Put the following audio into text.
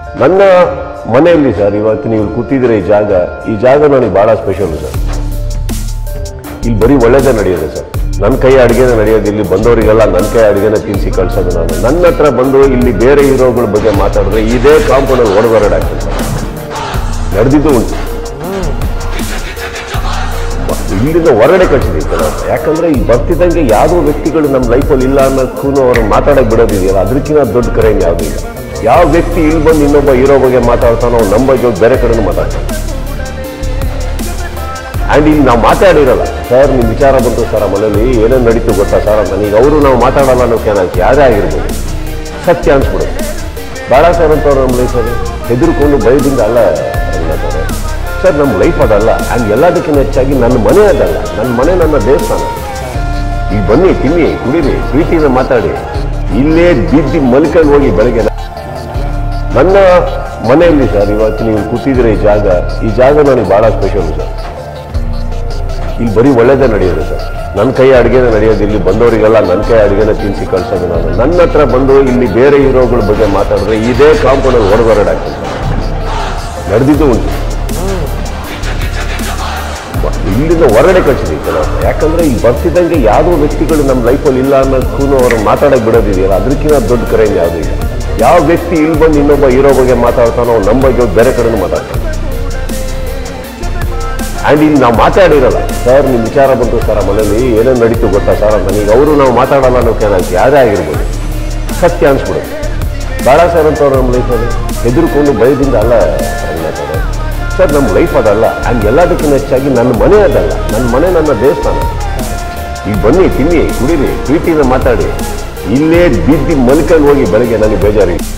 ನನ್ನ ಮನೆಯಲ್ಲಿ ಸರ್ ಇವತ್ತು ನೀವು ಕೂತಿದ್ರೆ ಈ ಜಾಗ ಈ ಜಾಗ ನನಗೆ ಭಾಳ ಸ್ಪೆಷಲ್ ಸರ್ ಇಲ್ಲಿ ಬರೀ ಒಳ್ಳೇದೇ ನಡೆಯೋದು ಸರ್ ನನ್ನ ಕೈ ಅಡುಗೆನೇ ನಡೆಯೋದು ಇಲ್ಲಿ ಬಂದವರಿಗೆಲ್ಲ ನನ್ನ ಕೈ ಅಡುಗೆನ ತಿನ್ನಿಸಿ ಕಳ್ಸೋದು ನಾನು ನನ್ನ ಹತ್ರ ಬಂದು ಇಲ್ಲಿ ಬೇರೆ ಹೀರೋಗಳ ಬಗ್ಗೆ ಮಾತಾಡಿದ್ರೆ ಇದೇ ಕಾಂಪೌಂಡಲ್ಲಿ ಹೊಡೆದೊರಡೆ ಆಗ್ತದೆ ಸರ್ ನಡೆದಿದ್ದು ಉಂಟು ಇಲ್ಲಿಂದ ಹೊರಗಡೆ ಕಳಿಸಿದೀವಿ ಕೆಲವರು ಯಾಕಂದ್ರೆ ಇಲ್ಲಿ ಬರ್ತಿದ್ದಂಗೆ ಯಾವುದೋ ವ್ಯಕ್ತಿಗಳು ನಮ್ಮ ಲೈಫಲ್ಲಿ ಇಲ್ಲ ಅನ್ನೋಕ್ಕೂ ಅವ್ರು ಮಾತಾಡಕ್ಕೆ ಬಿಡೋದಿದೆಯಲ್ಲ ಅದಕ್ಕಿಂತ ದೊಡ್ಡ ಕರೆ ಯಾವುದೂ ಇಲ್ಲ ಯಾವ ವ್ಯಕ್ತಿ ಇಲ್ಲಿ ಬಂದು ಇನ್ನೊಬ್ಬ ಹೀರೋ ಬಗ್ಗೆ ಮಾತಾಡ್ತಾನೋ ಅವ್ನು ನಮ್ಮ ಬಗ್ಗೆ ಬೇರೆ ಕಡೆನೂ ಮಾತಾಡ್ತಾನೆ ಆ್ಯಂಡ್ ಇಲ್ಲಿ ನಾವು ಮಾತಾಡಿರಲ್ಲ ಸರ್ ನಿಮ್ಮ ವಿಚಾರ ಬಂತು ಸರ್ ಮನೇಲಿ ಏನೇನು ನಡೀತು ಗೊತ್ತಾ ಸರ್ ಅಂತ ಈಗ ಅವರು ನಾವು ಮಾತಾಡಲ್ಲ ಅನ್ನೋಕೆ ಏನಾಯ್ತು ಯಾರೇ ಆಗಿರ್ಬೋದು ಸತ್ಯ ಅನ್ಸ್ಬಿಡುತ್ತೆ ಭಾಳ ಸರ್ ಅಂತವ್ರು ನಮ್ಮ ಲೈಫಲ್ಲಿ ಹೆದರ್ಕೊಂಡು ಭಯದಿಂದ ಅಲ್ಲ ರಂಗನಾಥ್ ಅವರೇ. ಸರ್ ನಮ್ಮ ಲೈಫ್ ಅದಲ್ಲ ಆ್ಯಂಡ್ ಎಲ್ಲದಕ್ಕಿಂತ ಹೆಚ್ಚಾಗಿ ನನ್ನ ಮನೆ ಅದಲ್ಲ ನನ್ನ ಮನೆ ನನ್ನ ದೇವಸ್ಥಾನ ಈಗ ಬನ್ನಿ ತಿನ್ನಿ ಕುಡೀರಿ ಪ್ರೀತಿಯಿಂದ ಮಾತಾಡಿ ಇಲ್ಲೇ ಬಿದ್ದು ಮಲ್ಕೊಂಡು ಹೋಗಿ ಬೆಳಗ್ಗೆ ನನ್ನ ಮನೆಯಲ್ಲಿ ಸರ್ ಇವತ್ತು ನೀವು ಕೂತಿದ್ರೆ ಈ ಜಾಗ ಈ ಜಾಗ ನನಗೆ ಭಾಳ ಸ್ಪೆಷಲ್ ಸರ್ ಇಲ್ಲಿ ಬರೀ ಒಳ್ಳೇದೇ ನಡೆಯೋದು ಸರ್ ನನ್ನ ಕೈ ಅಡುಗೆನೇ ನಡೆಯೋದು ಇಲ್ಲಿ ಬಂದವರಿಗೆಲ್ಲ ನನ್ನ ಕೈ ಅಡುಗೆನ ತಿನ್ನಿಸಿ ಕಳ್ಸೋದು ನಾನು ನನ್ನ ಹತ್ರ ಬಂದು ಇಲ್ಲಿ ಬೇರೆ ಹೀರೋಗಳ ಬಗ್ಗೆ ಮಾತಾಡಿದ್ರೆ ಇದೇ ಕಾಂಪೌಂಡಲ್ಲಿ ಹೊಡೆದೊರಡೆ ಆಗ್ತದೆ ಸರ್ ನಡೆದಿದ್ದು ಉಂಟು ಇಲ್ಲಿಂದ ಹೊರಗಡೆ ಕಳಿಸಿದೀವಿ ಕೆಲವರು ಯಾಕಂದ್ರೆ ಇಲ್ಲಿ ಬರ್ತಿದ್ದಂಗೆ ಯಾವುದೋ ವ್ಯಕ್ತಿಗಳು ನಮ್ಮ ಲೈಫಲ್ಲಿ ಇಲ್ಲ ಅನ್ನೋಕ್ಕೂ ಅವ್ರು ಮಾತಾಡಕ್ಕೆ ಬಿಡೋದಿದೆಯಲ್ಲ ಅದಕ್ಕಿಂತ ದೊಡ್ಡ ಕರೆ ಯಾವುದೂ ಇಲ್ಲ ಯಾವ ವ್ಯಕ್ತಿ ಇಲ್ಲಿ ಬಂದು ಇನ್ನೊಬ್ಬ ಹೀರೋ ಬಗ್ಗೆ ಮಾತಾಡ್ತಾನೋ ಅವ್ನು ನಮ್ಮ ಬಗ್ಗೆ ಬೇರೆ ಕಡೆನೂ ಮಾತಾಡ್ತಾನೆ ಆ್ಯಂಡ್ ಇಲ್ಲಿ ನಾವು ಮಾತಾಡಿರಲ್ಲ ಸರ್ ನಿಮ್ಮ ವಿಚಾರ ಬಂತು ಸರ್ ಮನೇಲಿ ಏನೇನು ನಡೀತು ಗೊತ್ತಾ ಸರ್ ಅಂತ ಈಗ ಅವರು ನಾವು ಮಾತಾಡಲ್ಲ ಅನ್ನೋಕೆ ಏನಾಯ್ತು ಯಾರೇ ಆಗಿರ್ಬೋದು ಸತ್ಯ ಅನ್ಸ್ಬಿಡುತ್ತೆ ಭಾಳ ಸರ್ ಅಂತವ್ರು ನಮ್ಮ ಲೈಫಲ್ಲಿ ಹೆದರ್ಕೊಂಡು ಭಯದಿಂದ ಅಲ್ಲ ರಂಗನಾಥ್ ಅವರೇ. ಸರ್ ನಮ್ಮ ಲೈಫ್ ಅದಲ್ಲ ಆ್ಯಂಡ್ ಎಲ್ಲದಕ್ಕಿಂತ ಹೆಚ್ಚಾಗಿ ನನ್ನ ಮನೆ ಅದಲ್ಲ ನನ್ನ ಮನೆ ನನ್ನ ದೇವಸ್ಥಾನ ಈಗ ಬನ್ನಿ ತಿನ್ನಿ ಕುಡೀರಿ ಪ್ರೀತಿಯಿಂದ ಮಾತಾಡಿ ಇಲ್ಲೇ ಬಿದ್ದು ಮಲ್ಕೊಂಡು ಹೋಗಿ ಬೆಳಗ್ಗೆ ನನಗೆ ಬೇಜಾರಿಲ್ಲ